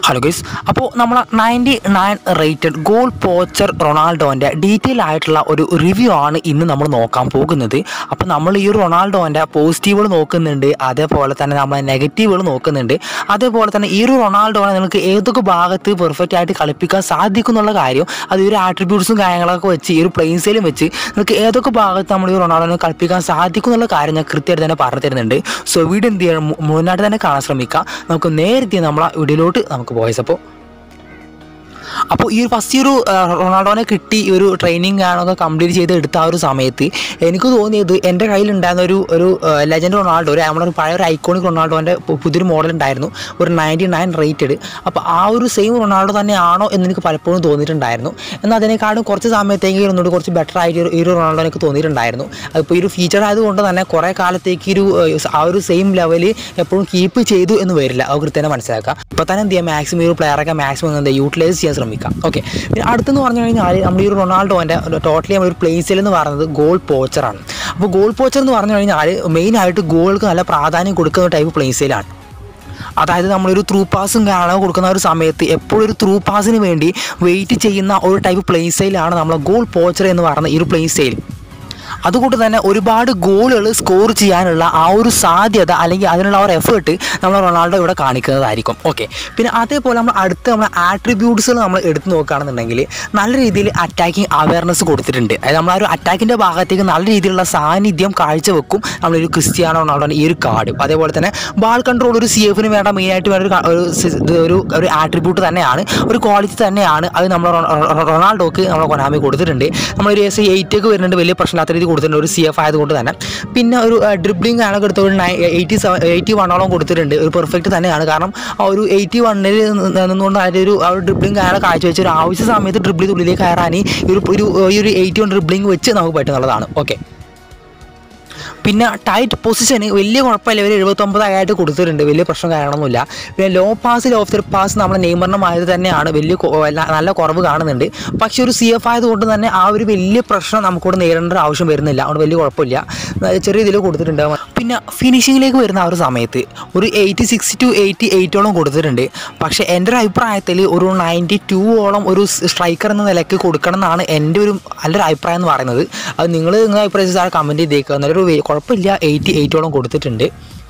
hello guys അപ്പോൾ നമ്മൾ ninety nine rated goal poacher റൊണാൾഡോൻ്റെ ഡീറ്റെയിൽ ആയിട്ടുള്ള ഒരു റിവ്യൂ ആണ് ഇന്ന് നമ്മൾ നോക്കാൻ പോകുന്നത് അപ്പോൾ നമ്മൾ ഈ ഒരു റൊണാൾഡോൻ്റെ പോസിറ്റീവുകൾ നോക്കുന്നുണ്ട് അതേപോലെ തന്നെ നമ്മൾ നെഗറ്റീവുകൾ നോക്കുന്നുണ്ട് അതേപോലെ തന്നെ ഈ ഒരു റൊണാൾഡോനെ നിങ്ങൾക്ക് ഏതൊക്കെ ഭാഗത്ത് പെർഫെക്റ്റ് ആയിട്ട് കളിപ്പിക്കാൻ സാധിക്കും എന്നുള്ള കാര്യം അത് ഈ ഒരു ആട്രിബ്യൂട്ട്സും കാര്യങ്ങളൊക്കെ വെച്ച് ഈ ഒരു പ്ലെയിൻസിലും വെച്ച് നിങ്ങൾക്ക് ഏതൊക്കെ ഭാഗത്ത് നമ്മൾ ഈ റൊണാൾഡോനെ കളിപ്പിക്കാൻ സാധിക്കും എന്നുള്ള കാര്യം ഞാൻ കൃത്യമായിട്ട് തന്നെ പറഞ്ഞു തരുന്നുണ്ട് സോ വീഡിയോ എന്ത് ചെയ്യണം മു- മുന്നായിട്ട് തന്നെ കാണാൻ ശ്രമിക്കുക നമുക്ക് നേരത്തെ നമ്മളെ വീഡിയോയിലോട്ട് നമുക്ക് പോയസ് അപ്പോൾ അപ്പോൾ ഈ ഒരു ഫസ്റ്റ് ഈ ഒരു ആ, റൊണാൾഡോനെ കിട്ടി ഈ ഒരു ട്രെയിനിങ് ആണൊക്കെ കംപ്ലീറ്റ് ചെയ്ത് എടുത്ത ആ ഒരു സമയത്ത് എനിക്ക് തോന്നിയത് എൻ്റെ കയ്യിലുണ്ടായിരുന്ന ഒരു ഒരു ലെജൻഡ് റൊണാൾഡോ ഒരു നമ്മുടെ ഒരു പഴയ ഒരു ഐക്കോണിക് റൊണാൾഡോൻ്റെ പു- പുതിയൊരു മോഡൽ ഉണ്ടായിരുന്നു ഒരു നയൻറ്റി നയൻ റേറ്റഡ് അപ്പോൾ ആ ഒരു സെയിം റൊണാൾഡോ തന്നെയാണോ എന്ന് എനിക്ക് പലപ്പോഴും തോന്നിയിട്ടുണ്ടായിരുന്നു എന്നാൽ അതിനേക്കാളും കുറച്ച് സമയത്തേക്ക് ഒന്നുകൂടി കുറച്ച് ബെറ്റർ ആയിട്ട് ഈ ഒരു- ഈ ഒരു റൊണാൾഡോ എനിക്ക് തോന്നിയിട്ടുണ്ടായിരുന്നു അതിപ്പോൾ ഈ ഒരു ഫീച്ചർ ആയതുകൊണ്ട് തന്നെ കുറേ കാലത്തേക്ക് ഈ ഒരു ഏഹ്, ആ ഒരു സെയിം ലെവല് എപ്പോഴും കീപ്പ് ചെയ്തു എന്ന് വരില്ല അത് കൃത്യമായി മനസ്സിലാക്കുക ഇപ്പോൾ തന്നെ എന്ത് ചെയ്യാം മാക്സിമം ഈ ഒരു പ്ലെയറൊക്കെ മാക്സിമം എന്താ യൂട്ടിലൈസ് ചെയ്യാൻ ശ്രമിക്കാം ഓക്കെ പിന്നെ അടുത്തെന്ന് പറഞ്ഞു കഴിഞ്ഞാൽ നമ്മൾ ഈ ഒരു റൊണാൾഡോൻ്റെ ടോട്ടലി നമ്മൾ ഒരു പ്ലേസിൽ എന്ന് പറയുന്നത് ഗോൾ പോച്ചറാണ് അപ്പോൾ ഗോൾ പോച്ചർ എന്ന് പറഞ്ഞു കഴിഞ്ഞാൽ മെയിനായിട്ട് ഗോൾക്ക് നല്ല പ്രാധാന്യം കൊടുക്കുന്ന ടൈപ്പ് പ്ലേസിലാണ് അതായത് നമ്മളൊരു ത്രൂ പാസും കാണാൻ കൊടുക്കുന്ന ഒരു സമയത്ത് എപ്പോഴും ഒരു ത്രൂ പാസിന് വേണ്ടി വെയിറ്റ് ചെയ്യുന്ന ഒരു ടൈപ്പ് പ്ലേയിങ് സ്റ്റൈലാണ് നമ്മളെ ഗോൾ പോച്ചർ എന്ന് പറയുന്ന ഈ ഒരു പ്ലേയിങ് സ്റ്റൈൽ അതുകൊണ്ട് തന്നെ ഒരുപാട് ഗോളുകൾ സ്കോർ ചെയ്യാനുള്ള ആ ഒരു സാധ്യത അല്ലെങ്കിൽ അതിനുള്ള ആ ഒരു എഫേർട്ട് നമ്മൾ റൊണാൾഡോ ഇവിടെ കാണിക്കുന്നതായിരിക്കും ഓക്കെ പിന്നെ അതേപോലെ നമ്മൾ അടുത്ത നമ്മൾ ആട്രിബ്യൂട്ട്സുകൾ നമ്മൾ എടുത്ത് നോക്കുകയാണെന്നുണ്ടെങ്കിൽ നല്ല രീതിയിൽ അറ്റാക്കിംഗ് അവയർനെസ് കൊടുത്തിട്ടുണ്ട് അതായത് നമ്മൾ ആ ഒരു അറ്റാക്കിൻ്റെ ഭാഗത്തേക്ക് നല്ല രീതിയിലുള്ള സാന്നിധ്യം കാഴ്ചവെക്കും നമ്മളൊരു ക്രിസ്ത്യാനോ റൊണാൾഡോൻ്റെ ഈ ഒരു കാർഡ് അതേപോലെ തന്നെ ബാൾ കൺട്രോൾ ഒരു സി എഫിന് വേണ്ട മെയിനായിട്ട് വേണ്ട ഒരു ക- ഒരു സി- ഇത് ഒരു ഒരു ആട്രിബ്യൂട്ട് തന്നെയാണ് ഒരു ക്വാളിറ്റി തന്നെയാണ് അത് നമ്മൾ റൊണാൾഡോക്ക് നമ്മൾ കൊനാമി കൊടുത്തിട്ടുണ്ട് നമ്മളൊരു എസ് എയ്റ്റ് ഒക്കെ വരുന്നുണ്ട് വലിയ പ്രശ്നമില്ലാത്ത രീതി കൊടുത്തിട്ടുണ്ട് ഒരു സി എഫ് ആയതുകൊണ്ട് തന്നെ പിന്നെ ഒരു ഡ്രിബ്ലിംഗ് ആണൊക്കെ എടുത്ത ഒരു നയൻ എയ്റ്റി സെവൻ എയ്റ്റി വണ്ണോളം കൊടുത്തിട്ടുണ്ട് ഒരു പെർഫെക്റ്റ് തന്നെയാണ് കാരണം ആ ഒരു എയ്റ്റി വണ്ണിൽ നിന്നുകൊണ്ട് അതിൻ്റെ ഒരു ആ ഒരു ഡ്രിബ്ലിംഗ് അയാളെ കാഴ്ചവെച്ച ഒരു ആവശ്യ സമയത്ത് ഡ്രിബ്ലിംഗ് ഉള്ളിലേക്ക് കയറാൻ ഈ ഒരു ഒരു ഈ ഒരു എയ്റ്റി വൺ ഡ്രിബ്ലിംഗ് വെച്ച് നമുക്ക് പറ്റുന്നുള്ളതാണ് ഓക്കെ പിന്നെ ടൈറ്റ് പൊസിഷന് വലിയ കുഴപ്പമില്ല ഒരു എഴുപത്തൊമ്പതായിട്ട് കൊടുത്തിട്ടുണ്ട് വലിയ പ്രശ്നം കാണണമെന്നില്ല പിന്നെ low pass of the pass നമ്മുടെ നെയ്മറിൻ്റെ മാതിരി തന്നെയാണ് വലിയ കൊ- ന- നല്ല കുറവ് കാണുന്നുണ്ട് പക്ഷേ ഒരു സി എഫ് ആയതുകൊണ്ട് തന്നെ ആ ഒരു വലിയ പ്രശ്നം നമുക്കിവിടെ നേരിടേണ്ട ഒരു ആവശ്യം വരുന്നില്ല അതുകൊണ്ട് വലിയ കുഴപ്പമില്ല അത് ചെറിയ ഇതിൽ കൊടുത്തിട്ടുണ്ട് പിന്നെ ഫിനിഷിങ്ങിലേക്ക് വരുന്ന ആ ഒരു സമയത്ത് ഒരു എയ്റ്റി സിക്സ് ടു എയ്റ്റി എയ്റ്റോളം കൊടുത്തിട്ടുണ്ട് പക്ഷേ എൻ്റെ ഒരു അഭിപ്രായത്തിൽ ഒരു നയൻറ്റി ടൂവോളം ഒരു സ്ട്രൈക്കർ എന്ന നിലയ്ക്ക് കൊടുക്കണം എന്നാണ് എൻ്റെ ഒരു നല്ലൊരു അഭിപ്രായം എന്ന് പറയുന്നത് അത് നിങ്ങൾ നിങ്ങളുടെ അഭിപ്രായം സാർ കമൻറ്റ് ചെയ്തേക്കുക നല്ലൊരു വേ- കുഴപ്പമില്ല എയ്റ്റി എയ്റ്റോളം കൊടുത്തിട്ടുണ്ട്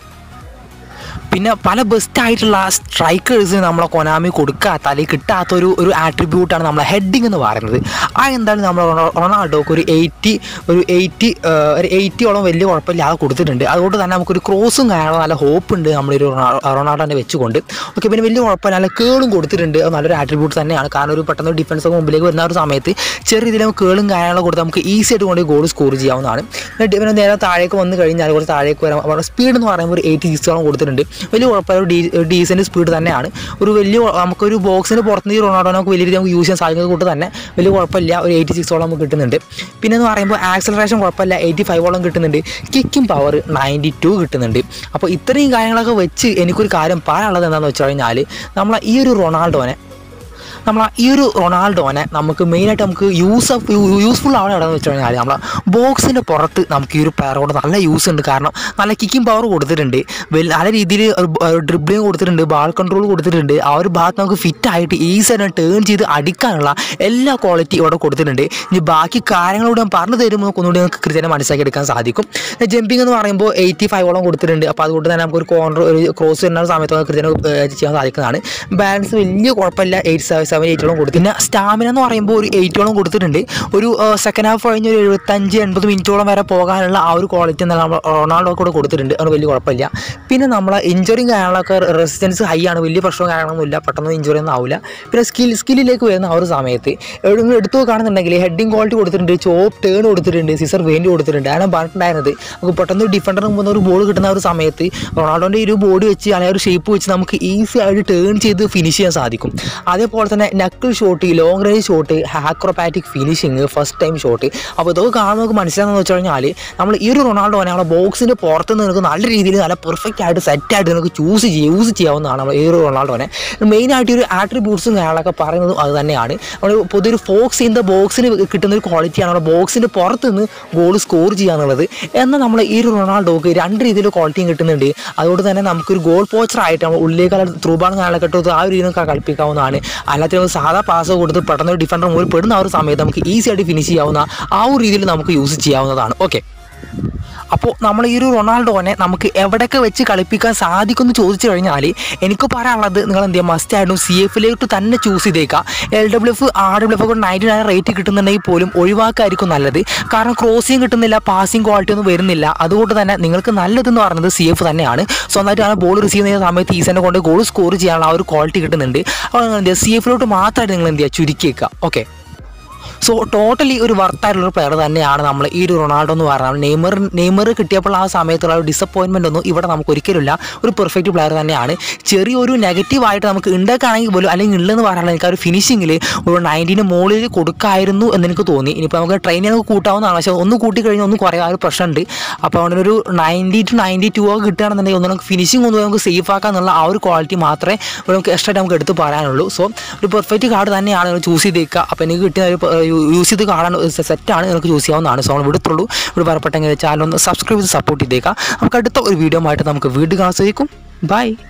പിന്നെ പല ബെസ്റ്റ് ആയിട്ടുള്ള സ്ട്രൈക്കേഴ്സിന് നമ്മളെ കൊനാമി കൊടുക്കാത്ത അല്ലെങ്കിൽ കിട്ടാത്ത ഒരു ഒരു ആട്രിബ്യൂട്ടാണ് നമ്മളെ ഹെഡിങ് എന്ന് പറയുന്നത് ആ എന്തായാലും നമ്മൾ റൊണാ- റൊണാൾഡോക്ക് ഒരു എയ്റ്റി ഒരു എയ്റ്റി ഒരു എയ്റ്റിയോളം വലിയ കുഴപ്പമില്ലാതെ കൊടുത്തിട്ടുണ്ട് അതുകൊണ്ട് തന്നെ നമുക്കൊരു ക്രോസും കാണാൻ നല്ല ഹോപ്പ് ഉണ്ട് നമ്മളൊരു റൊണാൾഡോനെ വെച്ചുകൊണ്ട് ഓക്കെ പിന്നെ വലിയ കുഴപ്പമില്ല നല്ല കേളും കൊടുത്തിട്ടുണ്ട് അത് നല്ലൊരു ആട്രിബ്യൂട്ട് തന്നെയാണ് കാരണം ഒരു പെട്ടെന്ന് ഡിഫൻസ് ഒക്കെ മുമ്പിലേക്ക് വരുന്ന ഒരു സമയത്ത് ചെറിയ രീതിയിൽ നമുക്ക് കേളും കാര്യങ്ങളൊക്കെ കൊടുത്ത് നമുക്ക് ഈസി ആയിട്ട് കൊണ്ട് ഗോൾ സ്കോർ ചെയ്യാവുന്നതാണ് പിന്നെ ഡി- പിന്നെ നേരെ താഴേക്ക് വന്ന് കഴിഞ്ഞാൽ കുറച്ച് താഴേക്ക് വരാൻ സ്പീഡ് എന്ന് പറയുമ്പോൾ ഒരു എയ്റ്റി സിക്സോളം കൊടുത്തിട്ടുണ്ട് വലിയ കുഴപ്പമില്ല ഒരു ഡീ ഡീസൻറ്റ് സ്പീഡ് തന്നെയാണ് ഒരു വലിയ നമുക്കൊരു ബോക്സിന് പുറത്തുനിന്ന് ഈ റൊണാൾഡോ നമുക്ക് വലിയ രീതിയിൽ നമുക്ക് യൂസ് ചെയ്യാൻ സാധിക്കുന്നത് കൊണ്ട് തന്നെ വലിയ കുഴപ്പമില്ല ഒരു എയ്റ്റി സിക്സോളം നമുക്ക് കിട്ടുന്നുണ്ട് പിന്നെ എന്ന് പറയുമ്പോൾ ആക്സലറേഷൻ കുഴപ്പമില്ല എയ്റ്റി ഫൈവോളം കിട്ടുന്നുണ്ട് കിക്കിംഗ് പവർ നയൻറ്റി ടു കിട്ടുന്നുണ്ട് അപ്പോൾ ഇത്രയും കാര്യങ്ങളൊക്കെ വെച്ച് എനിക്കൊരു കാര്യം പറയാനുള്ളത് എന്താണെന്ന് വെച്ച് കഴിഞ്ഞാൽ നമ്മൾ ഈ ഒരു റൊണാൾഡോനെ നമ്മൾ ഈ ഒരു റൊണാൾഡോനെ നമുക്ക് മെയിനായിട്ട് നമുക്ക് യൂസ് ഓഫ് യൂസ്ഫുൾ ആവണം എവിടെയെന്ന് വെച്ച് കഴിഞ്ഞാൽ നമ്മളെ ബോക്സിൻ്റെ പുറത്ത് നമുക്ക് ഈ ഒരു പ്ലെയർ കൊണ്ട് നല്ല യൂസ് ഉണ്ട് കാരണം നല്ല കിക്കിംഗ് പവർ കൊടുത്തിട്ടുണ്ട് വെൽ- നല്ല രീതിയിൽ ഡ്രിബ്ലിങ് കൊടുത്തിട്ടുണ്ട് ബാൾ കൺട്രോൾ കൊടുത്തിട്ടുണ്ട് ആ ഒരു ഭാഗത്ത് നമുക്ക് ഫിറ്റ് ആയിട്ട് ഈസി ആയിട്ട് ടേൺ ചെയ്ത് അടിക്കാനുള്ള എല്ലാ ക്വാളിറ്റി ഇവിടെ കൊടുത്തിട്ടുണ്ട് ഇനി ബാക്കി കാര്യങ്ങളോട് ഞാൻ പറഞ്ഞു തരുമ്പോൾ നമുക്ക് ഒന്നുകൂടി നമുക്ക് കൃത്യമായി മനസ്സിലാക്കി എടുക്കാൻ സാധിക്കും ജമ്പിങ് എന്ന് പറയുമ്പോൾ എയ്റ്റി ഫൈവോളം കൊടുത്തിട്ടുണ്ട് അപ്പോൾ അതുകൊണ്ട് തന്നെ നമുക്ക് ഒരു കോർണർ ഒരു ക്രോസ് വരുന്ന സമയത്ത് നമുക്ക് കൃത്യമായി ഏഹ്, ചെയ്യാൻ സാധിക്കുന്നതാണ് ബാലൻസ് വലിയ കുഴപ്പമില്ല എയ്റ്റ് സെവൻ സെവൻ എയ്റ്റോളം കൊടുത്തു പിന്നെ സ്റ്റാമിന എന്ന് പറയുമ്പോൾ ഒരു എയ്റ്റോളം കൊടുത്തിട്ടുണ്ട് ഒരു സെക്കൻഡ് ഹാഫ് കഴിഞ്ഞ് ഒരു എഴുപത്തഞ്ച് എൺപത് മിനിറ്റോളം വരെ പോകാനുള്ള ആ ഒരു ക്വാളിറ്റി എന്നാൽ നമ്മൾ റൊണാൾഡോ കൂടെ കൊടുത്തിട്ടുണ്ട് അത് വലിയ കുഴപ്പമില്ല പിന്നെ നമ്മളെ ഇഞ്ചുറിയും കാര്യങ്ങളൊക്കെ റെസിസ്റ്റൻസ് ഹൈ ആണ് വലിയ പ്രശ്നവും കാര്യങ്ങളൊന്നുമില്ല പെട്ടെന്ന് ഇഞ്ചുറി ഒന്നും ആവില്ല പിന്നെ സ്കിൽ സ്കില്ലിലേക്ക് വരുന്ന ആ ഒരു സമയത്ത് എവിടെയെങ്കിലും എടുത്തു നോക്കുകയാണെന്നുണ്ടെങ്കിൽ ഹെഡിങ് ക്വാളിറ്റി കൊടുത്തിട്ടുണ്ട് ചോപ്പ് ടേൺ കൊടുത്തിട്ടുണ്ട് സിസർ വേണ്ടി കൊടുത്തിട്ടുണ്ട് അതാണ് പറഞ്ഞിട്ടുണ്ടായിരുന്നത് നമുക്ക് പെട്ടെന്ന് ഒരു ഡിഫൻഡറിന് മുമ്പ് ഒരു ബോൾ കിട്ടുന്ന ഒരു സമയത്ത് റൊണാൾഡോൻ്റെ ഒരു ബോഡി വെച്ച് അല്ലെങ്കിൽ ഒരു ഷേപ്പ് വെച്ച് നമുക്ക് ഈസി ആയിട്ട് ടേൺ ചെയ്ത് ഫിനിഷ് ചെയ്യാൻ സാധിക്കും അതേപോലെ തന്നെ തന്നെ knuckle shot long range shot acrobatic finishing first time shot അപ്പോൾ ഇതൊക്കെ കാണുമ്പോൾ നമുക്ക് മനസ്സിലാകുന്നത് വെച്ച് കഴിഞ്ഞാൽ നമ്മൾ ഈ ഒരു റൊണാൾഡോനെ നമ്മുടെ ബോക്സിൻ്റെ പുറത്ത് നിന്ന് നിനക്ക് നല്ല രീതിയിൽ നല്ല പെർഫെക്റ്റ് ആയിട്ട് സെറ്റ് ആയിട്ട് നമുക്ക് ചൂസ് ചെയ്യ യൂസ് ചെയ്യാവുന്നതാണ് നമ്മൾ ഈ ഒരു റൊണാൾഡോനെ മെയിനായിട്ട് ഒരു ആട്രിബ്യൂട്ട്സും കാര്യങ്ങളൊക്കെ പറയുന്നതും അത് തന്നെയാണ് നമ്മൾ പൊതുവെ ഒരു ഫോക്സ് ഇൻ ദ ബോക്സിന് കിട്ടുന്ന ഒരു ക്വാളിറ്റിയാണ് നമ്മുടെ ബോക്സിൻ്റെ പുറത്ത് നിന്ന് ഗോൾ സ്കോർ ചെയ്യുക എന്നുള്ളത് എന്നാൽ നമ്മൾ ഈ ഒരു റൊണാൾഡോക്ക് രണ്ട് രീതിയിൽ ക്വാളിറ്റിയും കിട്ടുന്നുണ്ട് അതുകൊണ്ട് തന്നെ നമുക്കൊരു ഗോൾ പോച്ചർ ആയിട്ട് നമ്മൾ ഉള്ളിലേക്കുള്ള ത്രൂ ബാൾ കാര്യങ്ങളൊക്കെ ഇട്ട് ആ ഒരു രീതിയിൽ നമുക്ക് കളിപ്പിക്കാവുന്നതാണ് അല്ലാത്ത നമുക്ക് സാധാ പാസ് കൊടുത്ത് പെട്ടെന്ന് ഒരു ഡിഫൻഡർ മുകളിൽ പെടുന്ന ആ ഒരു സമയത്ത് നമുക്ക് ഈസി ആയിട്ട് ഫിനിഷ് ചെയ്യാവുന്ന ആ ഒരു രീതിയിൽ നമുക്ക് യൂസ് ചെയ്യാവുന്നതാണ് ഓക്കെ അപ്പോൾ നമ്മൾ ഈ ഒരു റൊണാൾഡോനെ നമുക്ക് എവിടെയൊക്കെ വെച്ച് കളിപ്പിക്കാൻ സാധിക്കുമെന്ന് ചോദിച്ചു കഴിഞ്ഞാൽ എനിക്ക് പറയാനുള്ളത് നിങ്ങൾ എന്ത് ചെയ്യുക മസ്റ്റ് ആയിട്ടും സി എഫിലേക്ക് തന്നെ ചൂസ് ചെയ്തേക്കുക L W F R W F ഒക്കെ നയൻറ്റി നയൻ റേറ്റ് കിട്ടുന്നുണ്ടെങ്കിൽ പോലും ഒഴിവാക്കായിരിക്കും നല്ലത് കാരണം ക്രോസിങ് കിട്ടുന്നില്ല പാസിംഗ് ക്വാളിറ്റി ഒന്നും വരുന്നില്ല അതുകൊണ്ട് തന്നെ നിങ്ങൾക്ക് നല്ലതെന്ന് പറയുന്നത് സി എഫ് തന്നെയാണ് സ്വന്തമായിട്ട് ആ ബോൾ റിസീവ് ചെയ്യുന്ന സമയത്ത് ഈസനെ കൊണ്ട് ഗോൾ സ്കോർ ചെയ്യാനുള്ള ആ ഒരു ക്വാളിറ്റി കിട്ടുന്നുണ്ട് അപ്പോൾ നിങ്ങൾ എന്ത് ചെയ്യുക സി എഫിലോട്ട് മാത്രമായിട്ട് നിങ്ങൾ എന്ത് ചെയ്യുക ചുരുക്കിയേക്കുക ഓക്കെ സോ ടോട്ടലി ഒരു വർത്തായിട്ടുള്ള ഒരു പ്ലെയർ തന്നെയാണ് നമ്മൾ ഈ ഒരു റൊണാൾഡോ എന്ന് പറയുന്നത് നെയ്മർ നെയ്മർ കിട്ടിയപ്പോൾ ആ സമയത്തുള്ള ഒരു ഡിസപ്പോയിൻമെൻ്റ് ഒന്നും ഇവിടെ നമുക്ക് ഒരിക്കലുമില്ല ഒരു പെർഫെക്റ്റ് പ്ലെയർ തന്നെയാണ് ചെറിയൊരു നെഗറ്റീവായിട്ട് നമുക്ക് ഉണ്ടാക്കുകയാണെങ്കിൽ പോലും അല്ലെങ്കിൽ ഉള്ളതെന്ന് പറയാനുള്ള എനിക്ക് ആ ഒരു ഫിനിഷിങ്ങിൽ ഒരു നയൻറ്റീന് മുകളിൽ കൊടുക്കായിരുന്നു എന്ന് എനിക്ക് തോന്നി ഇനിയിപ്പോൾ നമുക്ക് ട്രെയിൻ നമുക്ക് കൂട്ടാവുന്നതാണ് പക്ഷേ ഒന്ന് കൂട്ടി കഴിഞ്ഞാൽ ഒന്ന് കുറേ ആ ഒരു പ്രശ്നമുണ്ട് അപ്പോൾ അതുകൊണ്ട് ഒരു നയൻറ്റി ടു നയൻറ്റി ടു ഒക്കെ കിട്ടുകയാണെന്നുണ്ടെങ്കിൽ ഒന്ന് നമുക്ക് ഫിനിഷിംഗ് ഒന്ന് നമുക്ക് സേഫ് ആക്കാന്നുള്ള ആ ഒരു ക്വാളിറ്റി മാത്രമേ ഇവിടെ നമുക്ക് എക്സ്ട്രാ നമുക്ക് എടുത്ത് പറയാനുള്ളൂ സോ ഒരു പെർഫെക്റ്റ് കാർഡ് തന്നെയാണ് നിങ്ങൾ ചൂസ് ചെയ്തേക്കുക അപ്പോൾ എനിക്ക് കിട്ടിയ ഒരു യൂസ് ചെയ്ത് കാണാൻ സെറ്റാണ് നിങ്ങൾക്ക് ചൂസ് ചെയ്യാവുന്നതാണ് സോ നമ്മൾ വിടുത്തുള്ളൂ ഇവിടെ പറയപ്പെട്ടെങ്കിൽ ചാനൽ ഒന്ന് സബ്സ്ക്രൈബ് ചെയ്ത് സപ്പോർട്ട് ചെയ്തേക്കാം നമുക്ക് അടുത്ത ഒരു വീഡിയോ ആയിട്ട് നമുക്ക് വീണ്ടും കാണാൻ സാധിക്കും ബൈ